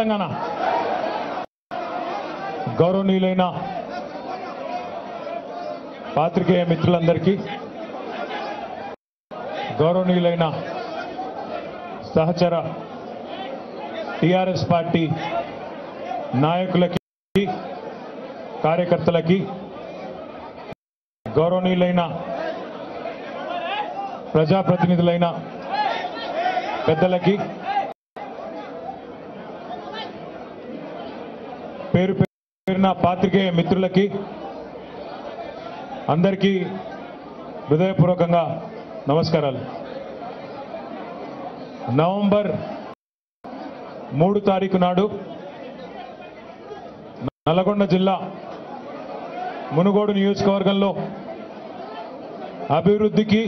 తెలంగాణ గౌరవనీయులైన పాత్రికేయ మిత్రులందరికీ గౌరవనీయులైన సహచర టిఆర్ఎస్ పార్టీ నాయకులకి కార్యకర్తలకి గౌరవనీయులైన ప్రజాప్రతినిధులైన పెద్దలకి పేరు పేరున పాత్రికేయ మిత్రులకి అందరికీ హృదయపూర్వకంగా నమస్కారాలు నవంబర్ మూడు తారీఖు నాడు నల్లగొండ జిల్లా మునుగోడు నియోజకవర్గంలో అభివృద్ధికి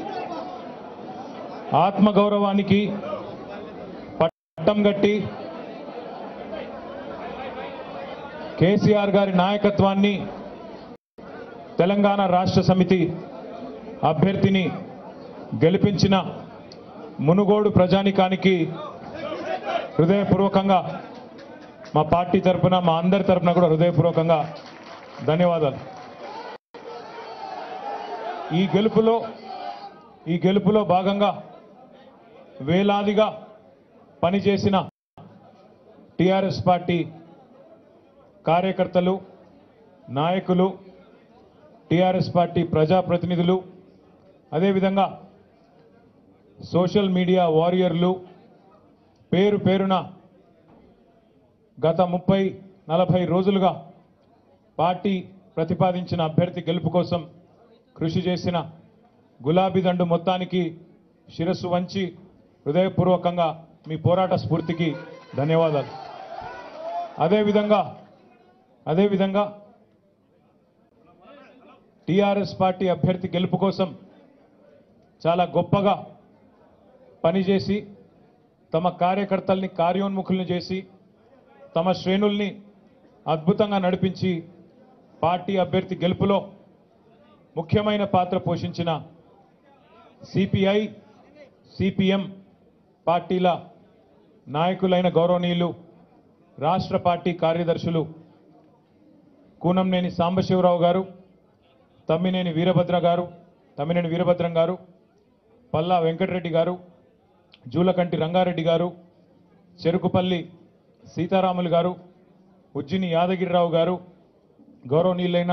ఆత్మగౌరవానికి పట్టం గట్టి కేసీఆర్ గారి నాయకత్వాన్ని తెలంగాణ రాష్ట్ర సమితి అభ్యర్థిని గెలిపించిన మునుగోడు ప్రజానికానికి హృదయపూర్వకంగా మా పార్టీ తరపున మా అందరి తరపున కూడా హృదయపూర్వకంగా ధన్యవాదాలు ఈ గెలుపులో ఈ గెలుపులో భాగంగా వేలాదిగా పనిచేసిన టిఆర్ఎస్ పార్టీ కార్యకర్తలు నాయకులు టిఆర్ఎస్ పార్టీ ప్రజాప్రతినిధులు అదేవిధంగా సోషల్ మీడియా వారియర్లు పేరు పేరున గత ముప్పై నలభై రోజులుగా పార్టీ ప్రతిపాదించిన అభ్యర్థి గెలుపు కోసం కృషి చేసిన గులాబీ దండు మొత్తానికి శిరస్సు వంచి హృదయపూర్వకంగా మీ పోరాట స్ఫూర్తికి ధన్యవాదాలు అదేవిధంగా అదేవిధంగా టిఆర్ఎస్ పార్టీ అభ్యర్థి గెలుపు కోసం చాలా గొప్పగా పనిచేసి తమ కార్యకర్తల్ని కార్యోన్ముఖుల్ని చేసి తమ శ్రేణుల్ని అద్భుతంగా నడిపించి పార్టీ అభ్యర్థి గెలుపులో ముఖ్యమైన పాత్ర పోషించిన సిపిఐ సిపిఎం పార్టీల నాయకులైన గౌరవనీయులు రాష్ట్ర పార్టీ కార్యదర్శులు కూనంనేని సాంబశివరావు గారు తమ్మినేని వీరభద్ర గారు తమ్మినేని వీరభద్రం గారు పల్లా వెంకటరెడ్డి గారు జూలకంటి రంగారెడ్డి గారు చెరుకుపల్లి సీతారాములు గారు ఉజ్జిని యాదగిరిరావు గారు గౌరవనీయులైన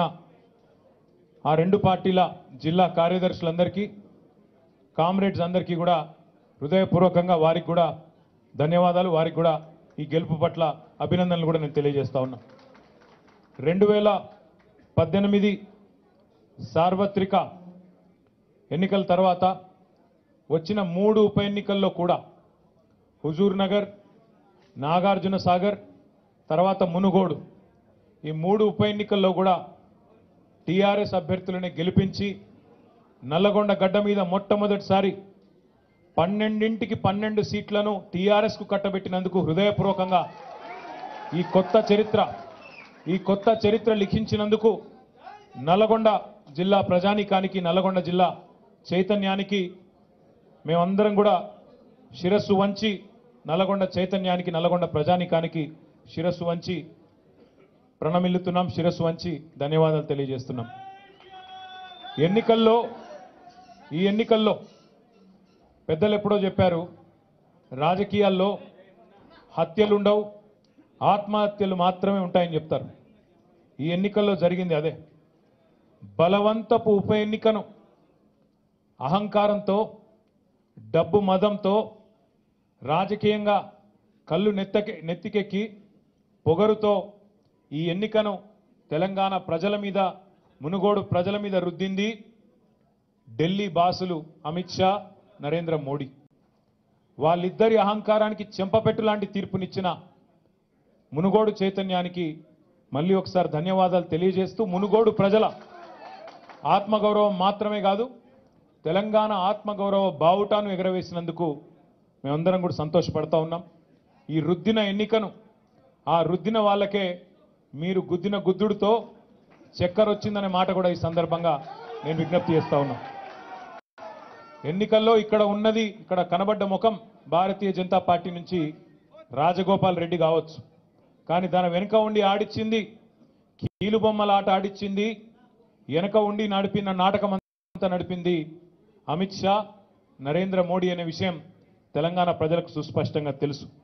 ఆ రెండు పార్టీల జిల్లా కార్యదర్శులందరికీ కామ్రేడ్స్ అందరికీ కూడా హృదయపూర్వకంగా వారికి కూడా ధన్యవాదాలు వారికి కూడా ఈ గెలుపు పట్ల అభినందనలు కూడా నేను తెలియజేస్తా ఉన్నా రెండు వేల పద్దెనిమిది సార్వత్రిక ఎన్నికల తర్వాత వచ్చిన మూడు ఉప ఎన్నికల్లో కూడా హుజూర్ నగర్ నాగార్జున సాగర్ తర్వాత మునుగోడు ఈ మూడు ఉప ఎన్నికల్లో కూడా టీఆర్ఎస్ అభ్యర్థులని గెలిపించి నల్లగొండ గడ్డ మీద మొట్టమొదటిసారి పన్నెండింటికి పన్నెండు సీట్లను టీఆర్ఎస్కు కట్టబెట్టినందుకు హృదయపూర్వకంగా ఈ కొత్త చరిత్ర ఈ కొత్త చరిత్ర లిఖించినందుకు నల్లగొండ జిల్లా ప్రజానీకానికి నల్లగొండ జిల్లా చైతన్యానికి మేమందరం కూడా శిరస్సు వంచి నల్లగొండ చైతన్యానికి నల్లగొండ ప్రజానీకానికి శిరస్సు వంచి ప్రణమిల్లుతున్నాం శిరస్సు వంచి ధన్యవాదాలు తెలియజేస్తున్నాం ఎన్నికల్లో ఈ ఎన్నికల్లో పెద్దలు ఎప్పుడో చెప్పారు రాజకీయాల్లో హత్యలుండవు ఆత్మహత్యలు మాత్రమే ఉంటాయని చెప్తారు ఈ ఎన్నికల్లో జరిగింది అదే బలవంతపు ఉప ఎన్నికను అహంకారంతో డబ్బు మదంతో రాజకీయంగా కళ్ళు నెత్తకి నెత్తికెక్కి పొగరుతో ఈ ఎన్నికను తెలంగాణ ప్రజల మీద మునుగోడు ప్రజల మీద రుద్దింది ఢిల్లీ బాసులు అమిత్ షా నరేంద్ర మోడీ వాళ్ళిద్దరి అహంకారానికి చెంపపెట్టు లాంటి తీర్పునిచ్చిన మునుగోడు చైతన్యానికి మళ్ళీ ఒకసారి ధన్యవాదాలు తెలియజేస్తూ మునుగోడు ప్రజల ఆత్మగౌరవం మాత్రమే కాదు తెలంగాణ ఆత్మగౌరవ బావుటాను ఎగరవేసినందుకు మేమందరం కూడా సంతోషపడతా ఉన్నాం ఈ రుద్దిన ఎన్నికను ఆ రుద్దిన వాళ్ళకే మీరు గుద్దిన గుద్దుడితో చక్కెర వచ్చిందనే మాట కూడా ఈ సందర్భంగా నేను విజ్ఞప్తి చేస్తా ఉన్నా ఎన్నికల్లో ఇక్కడ ఉన్నది ఇక్కడ కనబడ్డ ముఖం భారతీయ జనతా పార్టీ నుంచి రాజగోపాల్ రెడ్డి కావచ్చు కానీ దాని వెనుక ఉండి ఆడిచ్చింది కీలుబొమ్మల ఆట ఆడిచ్చింది వెనక ఉండి నడిపిన నాటకం అంతా నడిపింది అమిత్ షా నరేంద్ర మోడీ అనే విషయం తెలంగాణ ప్రజలకు సుస్పష్టంగా తెలుసు